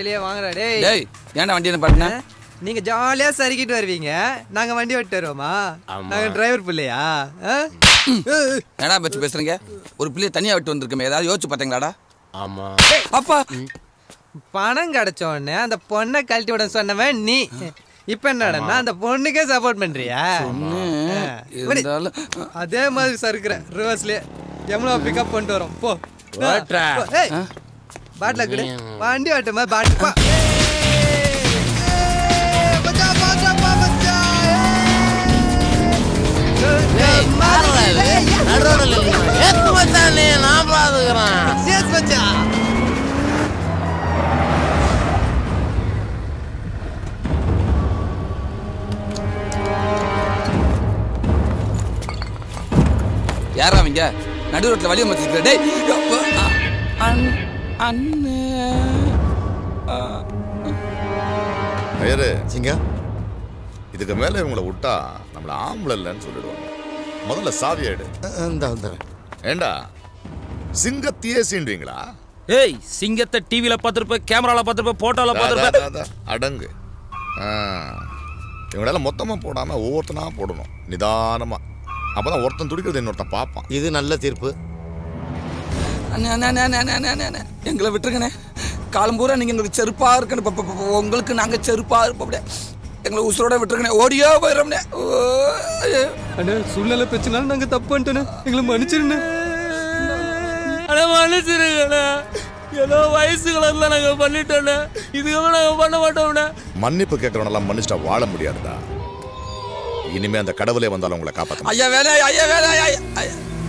வெளியே வாங்கடா டேய் டேய் ஏன்டா வண்டி என்ன பண்ண நீங்க ஜாலியா சறுக்கிட்டு வருவீங்க நாங்க வண்டி ஓட்டு வருவோமா ஆமா. நாங்க டிரைவர் பிள்ளையா ஆ? என்னடா பச்சு பேசுறீங்க ஒரு பிள்ளைய தனியா விட்டு வந்திருக்கமே ஏதாவது யோசிச்சு பார்த்தீங்களாடா ஆமா அப்பா பணம் கிடைச்ச உடனே அந்த பொண்ணை கழட்டி விட சொன்னவன் நீ இப்ப என்னடா அந்த பொண்ணுக்கே சப்போர்ட் பண்றியா ஆ. இருந்தாலும் அதே மாதிரி சறுக்குற ரிவர்ஸ்லயே யமுனா பிக்கப் பண்ணிட்டு வரோம் போ ஓட்டுறா. போ. ஏய், பாட்டில கொடு வண்டி ஓட்டுமா பாட்டு பா ஏத்து மச்சானே நான் பாத்துக்கிறேன் யாரா அவங்க நடு ரோட்ல வழி அமைச்சிருக்க டேய் அப்பா, அ- அண்ண்- அண்ணே ஆ. ஐயரு சிங்கம் இதுக்கு மேல இவங்கள விட்டா நம்மள ஆம்பளை இல்லைன்னு சொல்லிடுவாங்க முதல்ல சாவி எடு இந்த வந்துடுறேன் ஏண்டா சிங்கத்தையே சீண்டுவீங்களா ஏய் சிங்கத்தை டிவில பார்த்திருப்ப கேமரால பார்த்திருப்ப போட்டோல அதா, பார்த்திருப்ப அதா, அதா, அடங்கு ஆ. இவங்களால மொத்தமா போடாம ஒவ்வொருத்தனா போடணும் நிதானமா அப்பதான் ஒருத்தன் துடிக்கிறது இன்னொருத்தன் பார்ப்பான் இது நல்ல தீர்ப்பு அண்ணே, அண்ணே, அண்ணே, அண்ணே, அண்ணே, அண்ணே, அண்ணே. எங்களை விட்டுருங்கண்ணே காலம் பூரா நீங்க எங்களுக்கு செருப்பா இருக்கணும் ப- ப- ப- உங்களுக்கு நாங்க செருப்பா இருப்போம் அப்படியே. எங்களை உசுரோட விட்டுருங்கண்ணே ஓடியோ போயிடுறோம்னே ஓ, ஐயோ. அண்ணா சூழ்நிலை பிரச்சனால நாங்க தப்பு பண்ணிட்டோண்ணே எங்களை மன்னிச்சிருண்ணே அட மன்னிச்சிருங்கண்ணே ஏதோ வயசு கலர்ல நாங்க பண்ணிட்டோண்ணே இதுக்கப்புறம் நாங்க பண்ண மாட்டோம்ண்ணே மன்னிப்பு கேட்கறவனெல்லாம் மன்னிச்சிட்டா வாழ முடியாதுடா இனிமே அந்த கடவுளே வந்தாலும் உங்களை காப்பாற்ற ஐயா வேலை ஐயா வேலை ஐயா ஐயா.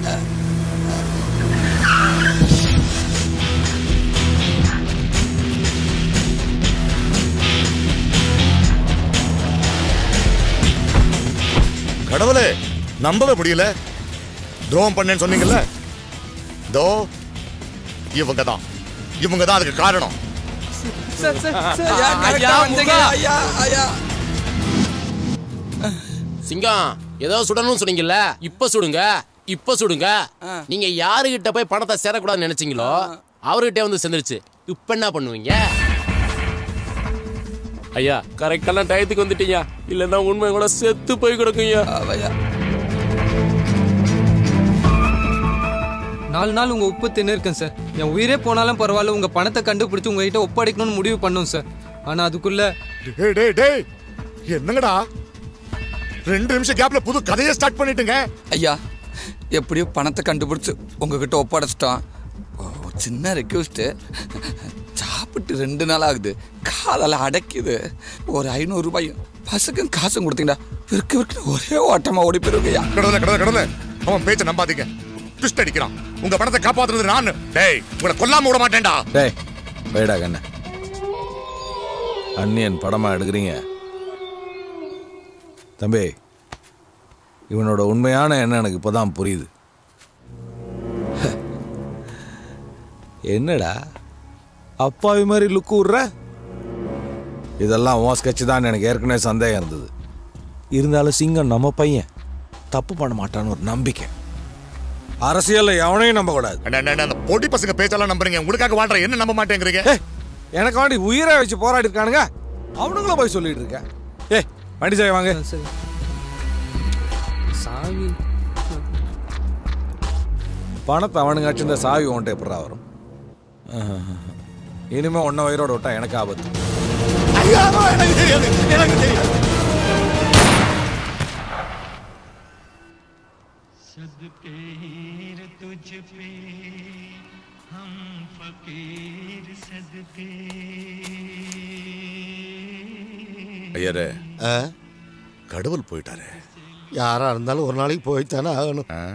கடவுளே நம்பவே முடியல துரோகம் பண்ணேன்னு சொன்னீங்கல்ல தோ இவங்க தான் இவங்க தான் அதுக்கு காரணம் சார் சார் சார் ஐயா correct ஆ வந்தீங்க ஐயா ஐயா சிங்கம் ஏதோ சுடணும்னு சொன்னீங்கல்ல இப்ப சுடுங்க இப்ப சுடுங்க நீங்க யாருகிட்ட போய் பணத்தை சேரக்கூடாதுன்னு நினைச்சீங்களோ அவர்கிட்ட வந்து சேர்ந்துருச்சு இப்ப என்ன பண்ணுவீங்க ஐயா கரெக்டான டயத்துக்கு வந்துட்டீங்க இல்லைன்னா உண்மை கூட செத்து போய் கிடக்குங்க ஐயா நாலு நாள் உங்க உப்பு தின்னு இருக்கேன் சார் என் உயிரே போனாலும் பரவாயில்ல உங்க பணத்தை கண்டுபிடிச்சு உங்ககிட்ட ஒப்படைக்கணும்னு முடிவு பண்ணோம் சார் ஆனா அதுக்குள்ள டேய் டேய் டேய் என்னங்கடா ரெண்டு நிமிஷம் கேப்ல புது கதையை ஸ்டார்ட் பண்ணிட்டுங்க ஐயா எப்படியோ பணத்தை கண்டுபிடிச்சு உங்ககிட்ட ஒப்படைச்சிட்டோம் ஒரு சின்ன ரெக்வஸ்ட்டு சாப்பிட்டு ரெண்டு நாள் ஆகுது காலால் அடைக்குது ஒரு ஐநூறு ரூபாயும் பசுக்கும் காசும் கொடுத்தீங்கடா விற்கு விற்கு ஒரே ஓட்டமா ஓடி போயிருக்கையா கடவுளே கடவுளே கடவுளே அவன் பேச்ச நம்பாதீங்க ட்விஸ்ட் அடிக்கிறான் உங்க பணத்தை காப்பாத்துறது நான் டேய் உங்களை கொல்லாம விட மாட்டேன்டா டேய் வைடா கண்ண அண்ணியன் படமா எடுக்கிறீங்க தம்பி இவனோட உண்மையான எண்ணம் எனக்கு இப்போதான் புரியுது என்னடா அப்பாவி மாதிரி லுக்கு விட்ற இதெல்லாம் உன் ஸ்கெட்ச் தான் எனக்கு ஏற்கனவே சந்தேகம் இருந்தது இருந்தாலும் சிங்கம் நம்ம பையன் தப்பு பண்ண மாட்டான்னு ஒரு நம்பிக்கை அரசியல்ல எவனையும் நம்ப கூடாது அண்ணா, அண்ணா, அண்ணா, அந்த பொடி பசங்க பேச்செல்லாம் நம்புறீங்க உங்களுக்காக வாழ்ற என்ன நம்ப மாட்டேங்கிறீங்க ஏய், எனக்கு வாண்டி உயிரை வச்சு போராடி இருக்கானுங்க அவனுங்கள போய் சொல்லிட்டு இருக்க ஏ வண்டி சாய் வாங்க சரி சாவி பணத்தை அவனுங்க வச்சிருந்த சாவி உன்ட்ட எப்படா வரும் ஆஹ். இனிமே உன்ன உயிரோட விட்டா எனக்கு ஆபத்து ஐயா, எனக்கு தெரியாது எனக்கு தெரியாது सदपीर तुझ पे हम फकीर सदके ஐயரே ஆ? கடவுள் போயிட்டாரு யாரா இருந்தாலும் ஒரு நாளைக்கு போய்த்தானே ஆகணும் ஆ?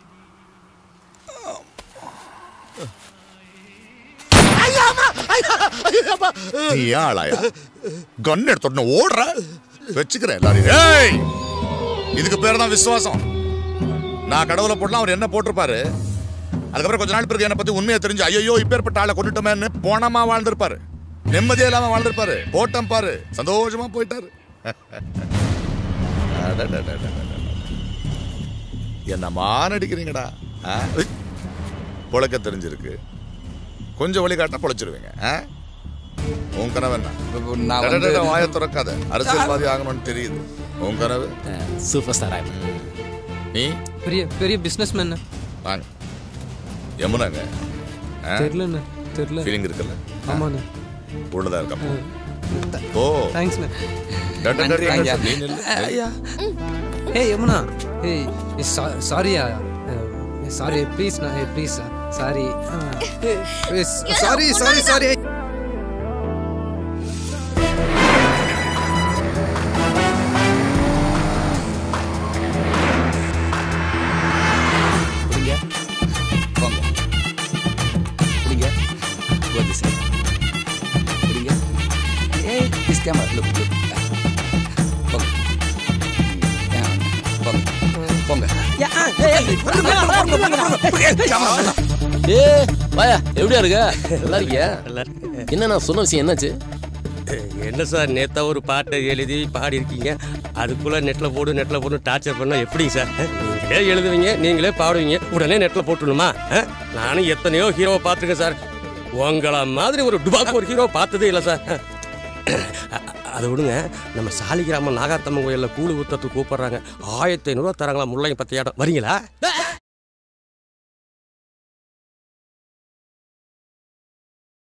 நீ ஏன் ஆளாயா கன் எடுத்து ஓடுற வச்சுக்கிறேன் எல்லாரையும் ஏய் இதுக்கு பேர் தான் விசுவாசம் நான் கடவுளை போடலாம் அவர் என்ன போட்டிருப்பாரு அதுக்கப்புறம் கொஞ்ச நாள் பிறகு என்னை பத்தி உண்மையை தெரிஞ்சு ஐயோ இப்பேற்பட்ட ஆளை கொண்டுட்டோமேன்னு போனமா வாழ்ந்திருப்பாரு நிம்மதியே இல்லாம வாழ்ந்திருப்பாரு போட்டம் பாரு சந்தோஷமா போயிட்டாரு அடடடடடடட. என்னம்மா நடிக்கிறீங்கடா ஆ? பொழைக்க தெரிஞ்சிருக்கு கொஞ்சம் வழி காட்டினா பொழைச்சிருவீங்க ஆ? உன் கனவு என்ன நான் டட, வந்து டட, வாயை திறக்காத அரசியல்வாதி ஆகணும்னு தெரியுது உன் கனவு சூப்பர் ஸ்டார் ஆயிடும் நீ பெரிய பெரிய பிசினஸ் மேன் வாங்க யமுனாங்க தெரியலண்ணே தெரியல ஃபீலிங் இருக்குல்ல ஆமாண்ணே உள்ளதா இருக்கப்போ ஓ தேங்க்ஸ்ண்ணே டட, டட, நன்றி டட, ஐயா. நீ நில்லு. ஐயா ஹே யமுனா ஹே சாரியா சாரி ப்ளீஸ் நான் hey please sorry sorry sorry sorry புடிங்க வாங்க புடிங்க go this side புடிங்க ஏய் this camera look look போங்க Yeah, போங்க போங்க ஏ வாயா எப்படியா இருக்க நல்லா இருக்கியா என்ன நான் சொன்ன விஷயம் என்னாச்சு என்ன சார் நேத்தா ஒரு பாட்டை எழுதி பாடி இருக்கீங்க அதுக்குள்ள நெட்ல போடு நெட்ல போடு டார்ச்சர் பண்ணா எப்படிங்க சார் நீங்களே எழுதுவீங்க நீங்களே பாடுவீங்க உடனே நெட்ல போட்டுணுமா அஹ்? நானும் எத்தனையோ ஹீரோவை பார்த்துருக்கேன் சார் உங்கள மாதிரி ஒரு டுபாக்கு ஒரு ஹீரோ பார்த்ததே இல்லை சார் அ- அதை விடுங்க நம்ம சாலிகிராமம் நாகாத்தம்மன் கோயிலில் கூழு ஊத்தத்துக்கு கூப்பிடுறாங்க ஆயிரத்தி ஐநூறுரூவா தராங்களா முள்ளைங்க பத்து இடம் வரீங்களா